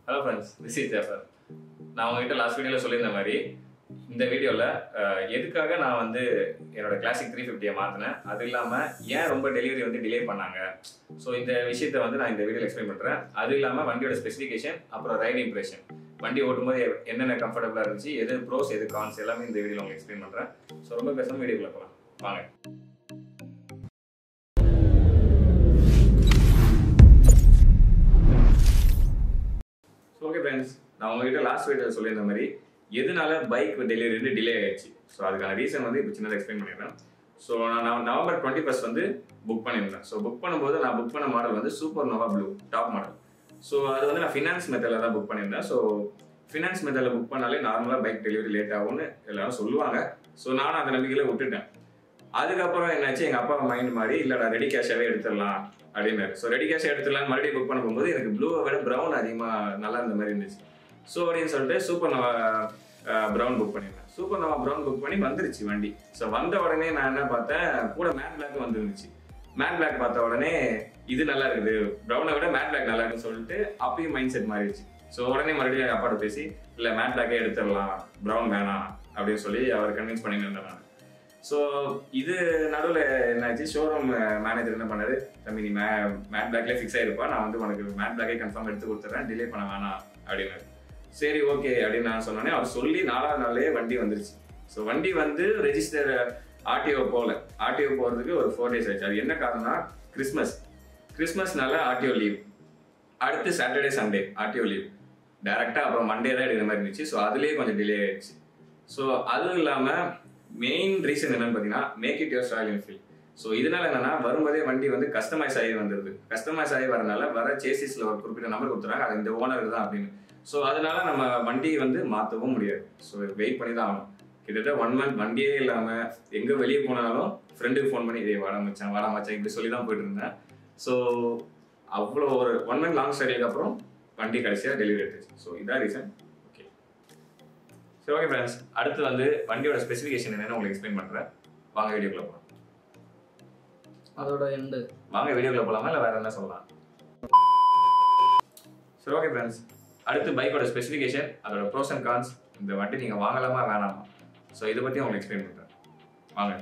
hello friends this is Jafar நான் உங்ககிட்ட last வீடியோவில் சொல்லியிருந்த மாதிரி இந்த வீடியோவில் எதுக்காக நான் வந்து என்னோட கிளாசிக் த்ரீ ஃபிஃப்டியை மாற்றினேன் அது இல்லாமல் ஏன் ரொம்ப டெலிவரி வந்து டிலே பண்ணாங்க ஸோ இந்த விஷயத்த வந்து நான் இந்த வீடியோவில் எக்ஸ்பிளைன் பண்ணுறேன் அது இல்லாமல் வண்டியோட ஸ்பெசிஃபிகேஷன் அப்புறம் ரைட் இம்ப்ரெஷன் வண்டி ஓட்டும்போது என்னென்ன கம்ஃபர்டபுளாக இருந்துச்சு எது ப்ரோஸ் எது கான்ஸ் எல்லாமே இந்த வீடியோவில் உங்களுக்கு எக்ஸ்பிளைன் பண்ணுறேன் ஸோ ரொம்ப பேசாமல் வீடியோக்குள்ள போகலாம் வாங்க ஓகே ஃப்ரெண்ட்ஸ் நான் உங்ககிட்ட லாஸ்ட் வீடியோவில் சொல்லியிருந்த மாதிரி எதனால பைக் டெலிவரி வந்து டிலே ஆயிடுச்சு ஸோ அதுக்கான ரீசன் வந்து இப்போ சின்னதாக எக்ஸ்பிளைன் பண்ணிடுறேன் ஸோ நான் நவம்பர் டுவெண்ட்டி ஃபஸ்ட் வந்து புக் பண்ணியிருந்தேன் ஸோ புக் பண்ணும்போது நான் புக் பண்ண மாடல் வந்து super nova blue top model so அது வந்து நான் ஃபினான்ஸ் மெத்தடில் தான் புக் பண்ணியிருந்தேன் ஸோ ஃபினான்ஸ் மெத்தடில் புக் பண்ணாலே நார்மலாக பைக் டெலிவரி லேட் ஆகும்னு எல்லாரும் சொல்லுவாங்க ஸோ நானும் அந்த நம்பிக்கையில் விட்டுட்டேன் அதுக்கப்புறம் என்னாச்சு எங்கள் அப்பா மைண்ட் மாதிரி இல்லைடா ரெடி கேஷாகவே எடுத்துடலாம் அப்படின்னாரு ஸோ ரெடி கேஷ் எடுத்துடலாம்னு மறுபடியும் புக் பண்ண போகும்போது எனக்கு ப்ளூவை விட ப்ரௌன் அதிகமாக நல்லா இருந்த மாதிரி இருந்துச்சு ஸோ அப்படின்னு சொல்லிட்டு சூப்பர் நவா ப்ரௌன் புக் பண்ணியிருந்தேன் சூப்பர் நவா ப்ரௌன் புக் பண்ணி வந்துருச்சு வண்டி ஸோ வந்த உடனே நான் என்ன பார்த்தேன் கூட மேட் பிளாக் வந்துருந்துச்சு மேட் பிளாக் பார்த்த உடனே இது நல்லா இருக்குது ப்ரௌனை விட மேட் பிளாக் நல்லா இருக்குன்னு சொல்லிட்டு அப்பயும் மைண்ட் செட் மாறிடுச்சு ஸோ உடனே மறுபடியும் எங்கள் அப்பாட்ட பேசி இல்லை மேட் பிளாக்கே எடுத்துடலாம் ப்ரௌன் வேணாம் அப்படின்னு சொல்லி அவர் கன்வின்ஸ் பண்ணி இருந்தேன் நான் ஸோ இது நடுவில் என்னாச்சு ஷோரூம் மேனேஜர் என்ன பண்ணாரு தம்பி நீ மே மேட் பிளாக்லேயே ஃபிக்ஸ் ஆயிருப்பா நான் வந்து உனக்கு மேட் பிளாக்கே கன்ஃபார்ம் எடுத்து கொடுத்துட்றேன் டிலே பண்ண வேணாம் அப்படின்னாரு சரி ஓகே அப்படின்னு நான் சொன்னோன்னே அவர் சொல்லி நாலாவது நாள்லயே வண்டி வந்துருச்சு ஸோ வண்டி வந்து ரெஜிஸ்டர் ஆர்டிஓ போகல ஆர்டிஓ போகிறதுக்கு ஒரு ஃபோர் டேஸ் ஆச்சு அது என்ன காரணம்னா கிறிஸ்மஸ் கிறிஸ்மஸ்னால ஆர்டிஓ லீவ் அடுத்து சாட்டர்டே சண்டே ஆர்டிஓ லீவ் டேரெக்டாக அப்புறம் மண்டே தான் எடுக்கிற மாதிரி இருந்துச்சு ஸோ அதுலேயே கொஞ்சம் டிலே ஆயிடுச்சு ஸோ அதுவும் இல்லாமல் மெயின் ரீசன் என்னன்னு பார்த்தீங்கன்னா make it your Royal Enfield so இதனால என்னன்னா வரும்போதே வண்டி வந்து கஸ்டமைஸ் ஆகி வந்துருது கஸ்டமைஸ் ஆகி வரனால வர சேசிஸ்ல ஒரு குறிப்பிட்ட நம்பர் கொடுத்துறாங்க அது இந்த ஓனருக்கு தான் அப்படின்னு ஸோ அதனால நம்ம வண்டி வந்து மாற்றவும் முடியாது ஸோ வெயிட் பண்ணி தான் ஆகணும் கிட்டத்தட்ட ஒன் மந்த் வண்டியே இல்லாமல் எங்கே வெளியே போனாலும் ஃப்ரெண்டுக்கு ஃபோன் பண்ணி இதே வாடா மச்சான் வாடா மச்சான் இப்படி சொல்லி தான் போயிட்டு இருந்தேன் ஸோ அவ்வளோ ஒரு ஒன் மந்த் லாங் ஸ்டடிக்கு அப்புறம் வண்டி கடைசியாக டெலிவரி எடுத்துச்சு ஸோ இதான் ரீசன் ஓகே சரி ஓகே ஃப்ரெண்ட்ஸ் அடுத்து வந்து வண்டியோட ஸ்பெசிஃபிகேஷன் என்னன்னு உங்களுக்கு எக்ஸ்பிளைன் பண்ணுறேன் வாங்க வீடியோக்குள்ள போகலாம் அதோட எண்டு வாங்க வீடியோக்குள்ள போகலாமா இல்லை வேற என்ன சொல்லலாம் சரி ஓகே ஃப்ரெண்ட்ஸ் அடுத்து பைக்கோட ஸ்பெசிஃபிகேஷன் அதோட ப்ரோஸ் அண்ட் கான்ஸ் இந்த வண்டி நீங்கள் வாங்கலாமா வேணாமா ஸோ இதை பற்றி உங்களுக்கு எக்ஸ்பிளைன் பண்ணுறேன் வாங்க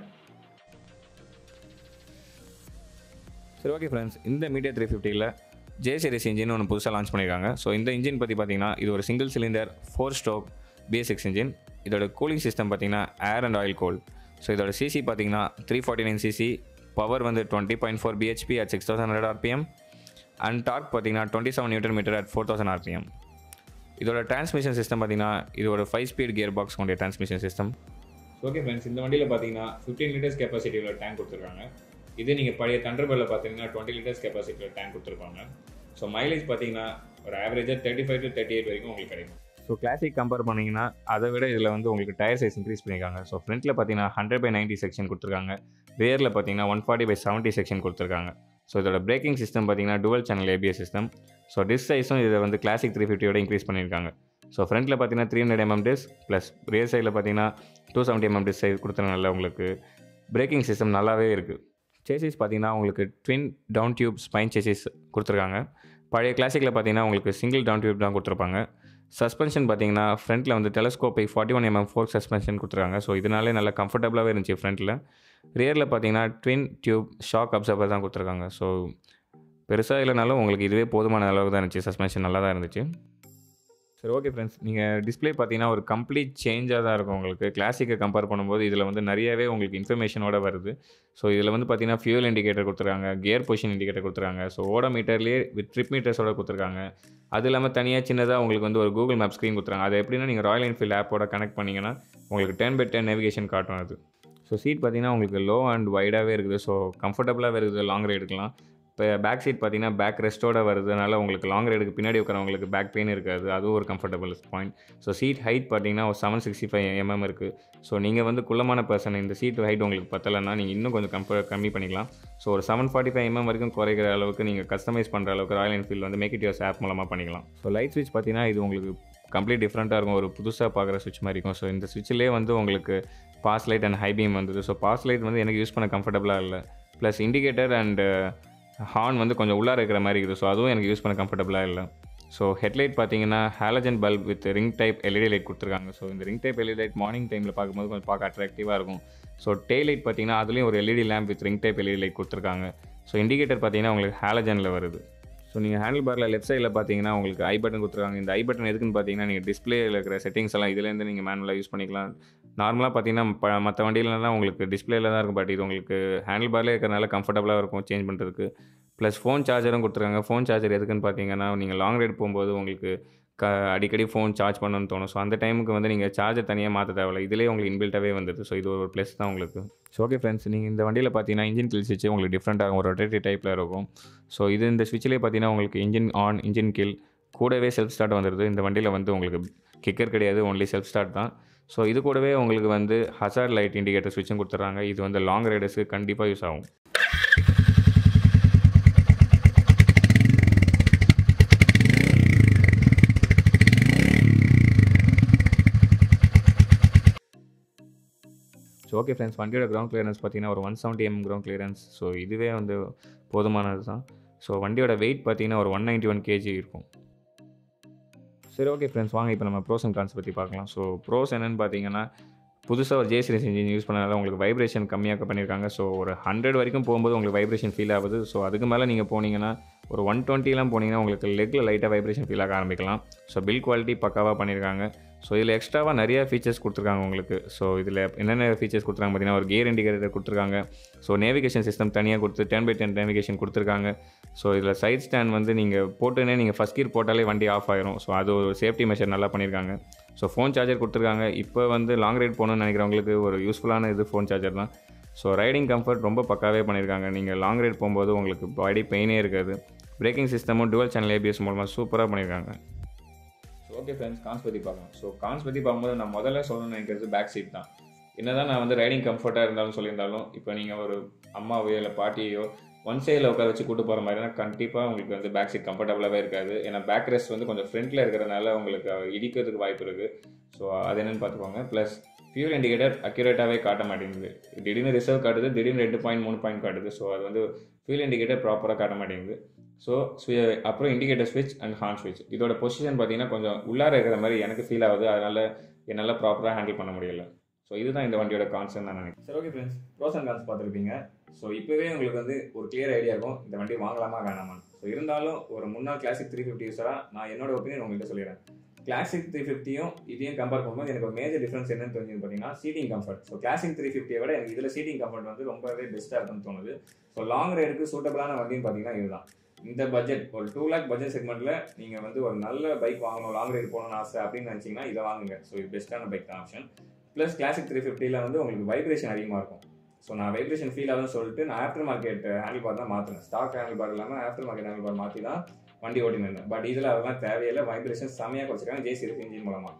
சரி ஓகே ஃப்ரெண்ட்ஸ் இந்த மீடியா த்ரீ ஃபிஃப்டியில் ஜே சீரிஸ் இன்ஜின் ஒன்று புதுசாக லான்ச் பண்ணியிருக்காங்க ஸோ இந்த இன்ஜின் பற்றி பார்த்தீங்கன்னா இது ஒரு single cylinder four stroke BSX engine இதோட கூலிங் சிஸ்டம் பார்த்தீங்கன்னா air and oil cool so இதோட சிசி பார்த்தீங்கன்னா three forty nine CC power வந்து twenty point four BHP at six thousand hundred RPM and torque பார்த்தீங்கன்னா twenty seven newton meter at four thousand RPM இதோட transmission system பார்த்தீங்கன்னா இதோட five speed gear box கொண்ட transmission system okay friends இந்த வண்டியில் பார்த்தீங்கன்னா fifteen litres கெப்பாசிட்டியில் tank கொடுத்துருக்காங்க இது நீங்கள் பழைய தண்டர்பர்டில் பார்த்தீங்கன்னா டுவெண்ட்டி லிட்டர்ஸ் கெப்பாசிட்டியில் டேங்க் கொடுத்துருப்பாங்க ஸோ மைலேஜ் பார்த்தீங்கன்னா ஒரு ஆவரேஜாக thirty five to thirty eight வரைக்கும் உங்களுக்கு கிடைக்கும் ஸோ கிளாசிக் கம்பேர் பண்ணிங்கன்னா அதை விட இதில் வந்து உங்களுக்கு டயர் சைஸ் இன்க்ரீஸ் பண்ணியிருக்காங்க ஸோ ஃப்ரண்ட்டில் பார்த்தீங்கன்னா ஹண்ட்ரட் பை நைன்ட்டி செக்ஷன் கொடுத்துருக்காங்க ரியரில் பார்த்தீங்கன்னா one forty by seventy section கொடுத்துருக்காங்க ஸோ இதோட பிரேக்கிங் சிஸ்டம் பார்த்தீங்கன்னா dual channel ABS system so disc சைஸும் இதை வந்து கிளாசிக் த்ரீ ஃபிஃப்டியோட இன்க்ரீஸ் பண்ணியிருக்காங்க ஸோ ஃப்ரண்ட்டில் பார்த்தீங்கன்னா three hundred MM disc plus rear சைடில் பார்த்தீங்கன்னா two seventy MM disc size கொடுத்துருனால உங்களுக்கு பிரேக்கிங் சிஸ்டம் நல்லாவே இருக்குது சேசிஸ் பார்த்தீங்கன்னா உங்களுக்கு twin down tube spine chassis கொடுத்துருக்காங்க பழைய கிளாசிக்கில் பார்த்தீங்கன்னா உங்களுக்கு சிங்கிள் டவுன் டியூப் தான் கொடுத்துருப்பாங்க சஸ்பென்ஷன் பார்த்தீங்கன்னா ஃப்ரண்ட்டில் வந்து டெலஸ்கோப்பை forty one MM fork suspension கொடுத்துருக்காங்க ஸோ இதனாலே நல்லா கம்ஃபர்டபுளாகவே இருந்துச்சு ஃப்ரண்ட்டில் ரியரில் பார்த்தீங்கன்னா ட்வின் டியூப் ஷாக் அப்சர்வர் தான் கொடுத்துருக்காங்க ஸோ பெருசாக இல்லைனாலும் உங்களுக்கு இதுவே போதுமான அளவுக்கு தான் இருந்துச்சு சஸ்பென்ஷன் நல்லா தான் இருந்துச்சு சரி ஓகே ஃப்ரெண்ட்ஸ் நீங்கள் டிஸ்பிளே பார்த்தீங்கன்னா ஒரு கம்ப்ளீட் சேஞ்சாக தான் இருக்கும் உங்களுக்கு கிளாசிக்கை கம்பேர் பண்ணும்போது இதில் வந்து நிறையவே உங்களுக்கு இன்ஃபர்மேஷனோட வருது ஸோ இதில் வந்து பார்த்தீங்கன்னா ஃபியூல் இண்டிகேட்டர் கொடுத்துருக்காங்க கியர் பொசிஷன் இண்டிகேட்டர் கொடுத்துருக்காங்க ஸோ ஓட மீட்டர்லேயே வித் ட்ரிப் மீட்டர்ஸோட கொடுத்துருக்காங்க அது இல்லாமல் தனியாக சின்னதாக உங்களுக்கு வந்து ஒரு கூகுள் மேப் ஸ்க்ரீன் கொடுத்துருக்காங்க அது எப்படின்னா நீங்கள் ராயல் என்ஃபீல்ட் ஆப்போட கனெக்ட் பண்ணிங்கன்னா உங்களுக்கு டென் பை டென் நேவிகேஷன் காட்டும் அது ஸோ சீட் பார்த்தீங்கன்னா உங்களுக்கு லோ அண்ட் வைடாகவே இருக்குது ஸோ கம்ஃபர்டபுளாகவே இருக்குது லாங் ரைடுக்கெலாம் இப்போ பேக் சீட் பார்த்தீங்கன்னா பேக் ரெஸ்ட்டோட வருதுனால உங்களுக்கு லாங் ரைடுக்கு பின்னாடி உட்காரவங்களுக்கு பேக் பெயின் இருக்காது அதுவும் ஒரு comfortable point so seat height பார்த்தீங்கன்னா ஒரு செவன் சிக்ஸ்டி ஃபைவ் எம்எம் இருக்குது ஸோ நீங்கள் வந்து குள்ளமான பர்சன் இந்த சீட் ஹைட் உங்களுக்கு பத்தலைன்னா நீங்கள் இன்னும் கொஞ்சம் கம்ஃபர் கம்மி பண்ணிக்கலாம் ஸோ ஒரு செவன் ஃபார்ட்டி ஃபைவ் எம்எம் வரைக்கும் குறைக்கிற அளவுக்கு நீங்கள் கஸ்டமைஸ் பண்ணுற அளவுக்கு ராயல் என்ஃபீல்டு வந்து மேக் இட் யோர்ஸ் ஆப் மூலமாக பண்ணிக்கலாம் ஸோ லைட் ஸ்விட்ச் பார்த்தீங்கன்னா இது உங்களுக்கு கம்ப்ளீட் டிஃப்ரெண்ட்டாக இருக்கும் ஒரு புதுசாக பார்க்குற சுவிட்ச் மாதிரி இருக்கும் ஸோ இந்த சுவிட்சிலே வந்து உங்களுக்கு pass light and high beam வந்தது ஸோ பாஸ் லைட் வந்து எனக்கு யூஸ் பண்ண கம்ஃபர்டபுளாக இல்லை ப்ளஸ் இண்டிகேட்டர் அண்ட் ஹார்ன் வந்து கொஞ்சம் உள்ளார இருக்கிற மாதிரி இருக்குது ஸோ அதுவும் எனக்கு யூஸ் பண்ண கம்ஃபர்டபுளாக இல்லை ஸோ ஹெட்லைட் பார்த்தீங்கன்னா halogen bulb with ring type LED light கொடுத்துருக்காங்க ஸோ இந்த ring type LED light morning டைமில் பார்க்கும்போது கொஞ்சம் பார்க்க அட்ராக்டிவாக இருக்கும் ஸோ டே லைட் பார்த்தீங்கன்னா அதுலேயும் ஒரு LED lamp with ring type LED light கொடுத்துருக்காங்க ஸோ இண்டிகேட்டர் பார்த்தீங்கன்னா உங்களுக்கு ஹாலஜனில் வருது ஸோ நீங்கள் ஹேண்டில் பாரில் லெஃப்ட் சைடில் பார்த்தீங்கன்னா உங்களுக்கு ஐ பட்டன் கொடுத்துருக்காங்க இந்த ஐ பட்டன் எதுக்குன்னு பார்த்தீங்கன்னா நீங்கள் டிஸ்பிளேயில் இருக்கிற செட்டிங்ஸ் எல்லாம் இதுலேருந்து நீங்கள் மேனுவலாக யூஸ் பண்ணிக்கலாம் நார்மலாக பார்த்தீங்கன்னா ப மற்ற வண்டியிலலாம் உங்களுக்கு டிஸ்பிளேல தான் இருக்கும் பட் இது உங்களுக்கு ஹேண்டில் பார்லேயே இருக்கிறனால கம்ஃபர்டபுளாக இருக்கும் சேஞ்ச் பண்ணுறதுக்கு ப்ளஸ் ஃபோன் சார்ஜரும் கொடுத்துருக்காங்க ஃபோன் சார்ஜர் எதுக்குன்னு பார்த்தீங்கன்னா நீங்கள் லாங் ரைட் போகும்போது உங்களுக்கு க அடிக்கடி ஃபோன் சார்ஜ் பண்ணணும்னு தோணும் ஸோ அந்த டைமுக்கு வந்து நீங்கள் சார்ஜர் தனியாக மாற்ற தேவையில்ல இதிலே உங்களுக்கு இன்பில்ட்டாகவே வந்துடுது ஸோ இது ஒரு ப்ளஸ் தான் உங்களுக்கு ஸோ ஓகே ஃப்ரெண்ட்ஸ் நீங்கள் இந்த வண்டியில் பார்த்தீங்கன்னா இன்ஜின் கில் ஸ்விட்ச் உங்களுக்கு டிஃப்ரெண்ட்டாக ஒரு ரொட்டேட்டரி டைப்பில் இருக்கும் ஸோ இது இந்த ஸ்விட்ச்லேயே பார்த்தீங்கன்னா உங்களுக்கு இன்ஜின் ஆன் இன்ஜின் கில் கூடவே செல்ஃப் ஸ்டார்ட் வந்துடுது இந்த வண்டியில் வந்து உங்களுக்கு கிக்கர் கிடையாது ஒன்லி செல்ஃப் ஸ்டார்ட் தான் ஸோ இது கூடவே உங்களுக்கு வந்து ஹசார்ட் லைட் இண்டிகேட்டர் ஸ்விட்சும் கொடுத்துட்றாங்க இது வந்து லாங் ரைடர்ஸ்க்கு கண்டிப்பாக யூஸ் ஆகும் ஸோ ஓகே ஃப்ரெண்ட்ஸ் வண்டியோட கிரவுண்ட் கிளியரன்ஸ் பார்த்தீங்கன்னா ஒரு one seventy M ground clearance so இதுவே வந்து போதுமானது தான் ஸோ வண்டியோட வெயிட் பார்த்தீங்கன்னா ஒரு ஒன் நைன்ட்டி ஒன் கேஜி இருக்கும் சரி ஓகே ஃப்ரெண்ட்ஸ் வாங்க இப்போ நம்ம ப்ரோஸ் அண்ட் கான்ஸ் பற்றி பார்க்கலாம் ஸோ ப்ரோஸ் என்னென்னு பார்த்தீங்கன்னா புதுசாக ஒரு ஜே சீரிஸ் இன்ஜின் யூஸ் பண்ணனால உங்களுக்கு வைப்ரேஷன் கம்மியாக பண்ணியிருக்காங்க ஸோ ஒரு ஹண்ட்ரட் வரைக்கும் போகும்போது உங்களுக்கு வைப்ரேஷன் ஃபீல் ஆகுது ஸோ அதுக்கு மேலே நீங்கள் போனீங்கன்னா ஒரு ஒன் டுவெண்ட்டிலாம் போனீங்கன்னா உங்களுக்கு லெக்கில் லைட்டாக வைப்ரேஷன் ஃபீல் ஆக ஆரம்பிக்கலாம் ஸோ பில் குவாலிட்டி பக்காவாக பண்ணியிருக்காங்க ஸோ இதில் எக்ஸ்ட்ராவாக நிறைய ஃபீச்சர்ஸ் கொடுத்துருக்காங்க உங்களுக்கு ஸோ இதில் என்னென்ன ஃபீச்சர்ஸ் கொடுத்துருக்காங்க பார்த்தீங்கன்னா ஒரு கியர் இண்டிகேட்டர் கொடுத்துருக்காங்க ஸோ நேவிகேஷன் சிஸ்டம் தனியாக கொடுத்து டென் பை டென் நேவிகேஷன் கொடுத்துருக்காங்க ஸோ இதில் சைட் ஸ்டாண்ட் வந்து நீங்கள் போட்டுனே நீங்கள் ஃபஸ்ட் கீர் போட்டாலே வண்டி ஆஃப் ஆயிரும் ஸோ அது ஒரு சேஃப்டி மெஷர் நல்லா பண்ணியிருக்காங்க ஸோ ஃபோன் சார்ஜர் கொடுத்துருக்காங்க இப்போ வந்து லாங் ரைட் போகணும்னு நினைக்கிறவங்களுக்கு ஒரு யூஸ்ஃபுல்லான இது ஃபோன் சார்ஜர் தான் ஸோ ரைடிங் கம்ஃபர்ட் ரொம்ப பக்காவே பண்ணியிருக்காங்க நீங்கள் லாங் ரைட் போகும்போது உங்களுக்கு பாடி பெயினே இருக்காது பிரேக்கிங் சிஸ்டமும் டுவல் சேனல் ஏபிஎஸ் மூலமாக சூப்பராக பண்ணியிருக்காங்க ஸோ ஓகே ஃப்ரெண்ட்ஸ் கான்ஸ் பற்றி பார்க்கலாம் ஸோ கான்ஸ் பற்றி பார்க்கும்போது நான் முதல்ல சொல்லணும்னு நினைக்கிறது பேக் சீட் தான் என்னதான் நான் வந்து ரைடிங் கம்ஃபர்ட்டாக இருந்தாலும் சொல்லியிருந்தாலும் இப்போ நீங்கள் ஒரு அம்மாவையோ இல்லை பாட்டியோ ஒன் சைடில் உட்கார வச்சு கூட்டு போகிற மாதிரினா கண்டிப்பாக உங்களுக்கு வந்து பேக் சீட் கம்ஃபர்டபுளாகவே இருக்காது ஏன்னா பேக் ரெஸ்ட் வந்து கொஞ்சம் ஃப்ரண்ட்டில் இருக்கிறனால உங்களுக்கு இடிக்கிறதுக்கு வாய்ப்பு இருக்குது ஸோ அது என்னென்னு பார்த்துக்கோங்க ப்ளஸ் ஃபியூல் இண்டிகேட்டர் அக்யூரேட்டாகவே காட்ட மாட்டேங்குது திடீர்னு ரிசர்வ் காட்டுது திடீர்னு ரெண்டு பாயிண்ட் மூணு பாயிண்ட் காட்டுது ஸோ அது வந்து ஃபியூல் இண்டிகேட்டர் ப்ராப்பராக காட்ட மாட்டேங்குது ஸோ அப்புறம் இண்டிகேட்டர் ஸ்விட்ச் அண்ட் ஹார்ன் ஸ்விட்ச் இதோட பொசிஷன் பார்த்தீங்கன்னா கொஞ்சம் உள்ளார இருக்கிற மாதிரி எனக்கு ஃபீல் ஆகுது அதனால் என்னால் ப்ராப்பராக ஹேண்டில் பண்ண முடியல ஸோ இதுதான் இந்த வண்டியோட கான்சர்ன் நான் நினைக்கிறேன் சரி okay friends pros and cons பார்த்துருப்பீங்க ஸோ இப்போவே உங்களுக்கு வந்து ஒரு கிளியர் ஐடியா இருக்கும் இந்த வண்டி வாங்கலாமா வேணாமான்னு ஸோ இருந்தாலும் ஒரு முன்னாள் கிளாசிக் த்ரீ ஃபிஃப்டி யூஸராக நான் என்னோட ஒப்பீனியன் உங்கள்கிட்ட சொல்லிடுறேன் கிளாசிக் த்ரீ ஃபிஃப்டியும் இதையும் கம்பேர் பண்ணும்போது எனக்கு ஒரு மேஜர் டிஃப்ரென்ஸ் என்னன்னு தெரிஞ்சது பார்த்தீங்கன்னா seating comfort so classic three ஃபிஃப்டியை விட எனக்கு இதில் சீட்டிங் கம்ஃபர்ட் வந்து ரொம்பவே பெஸ்ட்டாக இருக்குன்னு தோணுது ஸோ லாங் ரைடுக்கு சூட்டபிளான வண்டின்னு பார்த்தீங்கன்னா இதுதான் இந்த பட்ஜெட் ஒரு டூ லேக் பட்ஜெட் செக்மெண்ட்டில் நீங்கள் வந்து ஒரு நல்ல பைக் வாங்கணும் லாங் ரைடு போகணும்னு ஆசை அப்படின்னு நினச்சிங்கன்னா இதை வாங்குங்க ஸோ இது பெஸ்ட்டான பைக் தான் ஆப்ஷன் ப்ளஸ் கிளாசிக் த்ரீ ஃபிஃப்டியில் வந்து உங்களுக்கு வைப்ரேஷன் அதிகமாக இருக்கும் ஸோ நான் வைப்ரேஷன் ஃபீல் ஆகுதுன்னு சொல்லிட்டு நான் ஆஃப்டர் மார்க்கெட் ஹேண்டில் பார் தான் மாற்றினேன் ஸ்டாக் ஹேண்டில் பார் இல்லாமல் ஆஃப்டர் மார்க்கெட் ஹேண்டில் பார் மாற்றி தான் வண்டி ஓட்டினேன் பட் இதில் அதெல்லாம் தேவையில்லை வைப்ரேஷன் செம்மையாக குறைச்சிருக்காங்க ஜே சீரிஸ் இன்ஜின் மூலமாக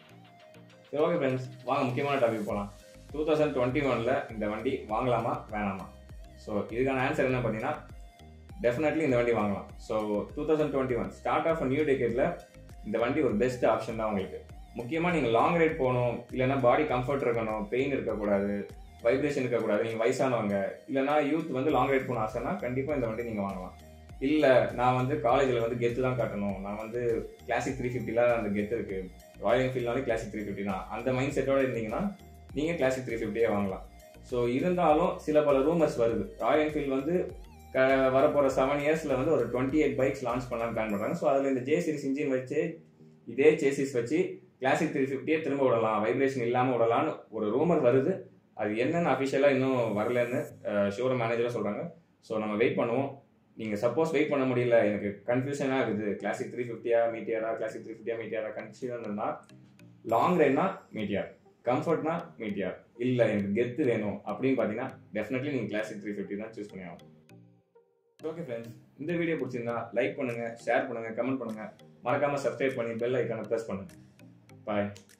சரி ஓகே ஃப்ரெண்ட்ஸ் வாங்க முக்கியமான டாபிக் போகலாம் டூ தௌசண்ட் டுவெண்ட்டி ஒனில் இந்த வண்டி வாங்கலாமா வேணாமா ஸோ இதுக்கான ஆன்சர் என்ன பார்த்தீங்கன்னா டெஃபினெட்லி இந்த வண்டி வாங்கலாம் so two thousand twenty one start of new டேக்கெட்டில் இந்த வண்டி ஒரு பெஸ்ட் ஆப்ஷன் தான் உங்களுக்கு முக்கியமாக நீங்கள் லாங் ரைட் போகணும் இல்லைன்னா பாடி கம்ஃபர்ட் இருக்கணும் பெயின் இருக்கக்கூடாது வைப்ரேஷன் இருக்கக்கூடாது நீங்கள் வயசானவங்க இல்லைனா யூத் வந்து லாங் ரைட் போகணும் ஆசைன்னா கண்டிப்பாக இந்த வண்டி நீங்கள் வாங்கலாம் இல்லை நான் வந்து காலேஜில் வந்து கெத்து தான் காட்டணும் நான் வந்து கிளாசிக் த்ரீ ஃபிஃப்டியில் அந்த கெத்து இருக்குது ராயல் என்ஃபீல்ட்னாலே கிளாசிக் த்ரீ ஃபிஃப்டி தான் அந்த மைண்ட் செட்டோட இருந்தீங்கன்னா நீங்கள் கிளாசிக் த்ரீ ஃபிஃப்டியே வாங்கலாம் ஸோ இருந்தாலும் சில பல ரூமர்ஸ் வருது ராயல் என்ஃபீல்ட் வந்து க வரப்போகிற செவன் இயர்ஸில் வந்து ஒரு டுவெண்ட்டி எயிட் பைக்ஸ் லான்ச் பண்ணலாம்னு பிளான் பண்ணுறாங்க ஸோ அதில் இந்த ஜே சீரிஸ் இன்ஜின் வச்சு இதே சேசிஸ் வச்சு கிளாசிக் த்ரீ ஃபிஃப்டியே திரும்ப விடலாம் வைப்ரேஷன் இல்லாமல் விடலாம்னு ஒரு ரூமர் வருது அது என்னென்னு அஃபிஷியலாக இன்னும் வரலன்னு ஷோரூம் மேனேஜராக சொல்கிறாங்க ஸோ நம்ம வெயிட் பண்ணுவோம் நீங்கள் சப்போஸ் வெயிட் பண்ண முடியல எனக்கு கன்ஃபியூஷனாக இருக்குது கிளாசிக் த்ரீ ஃபிஃப்டியா மீட்டியாரா கிளாசிக் த்ரீ ஃபிஃப்டியா மீட்டியாரா கன்ஃபியூஷன் இருந்தால் லாங் ரைட்னா மீட்டியார் கம்ஃபர்ட்னா மீட்டியார் இல்லை எனக்கு கெத்து வேணும் அப்படின்னு பார்த்தீங்கன்னா டெஃபினெட்லி நீங்கள் கிளாசிக் த்ரீ ஃபிஃப்டி தான் சூஸ் பண்ணி ஆகும் ஓகே ஃப்ரெண்ட்ஸ் இந்த வீடியோ பிடிச்சிருந்தா லைக் பண்ணுங்க ஷேர் பண்ணுங்க கமெண்ட் பண்ணுங்க மறக்காம சப்ஸ்கிரைப் பண்ணி பெல் ஐக்கானை ப்ரெஸ் பண்ணுங்க பாய்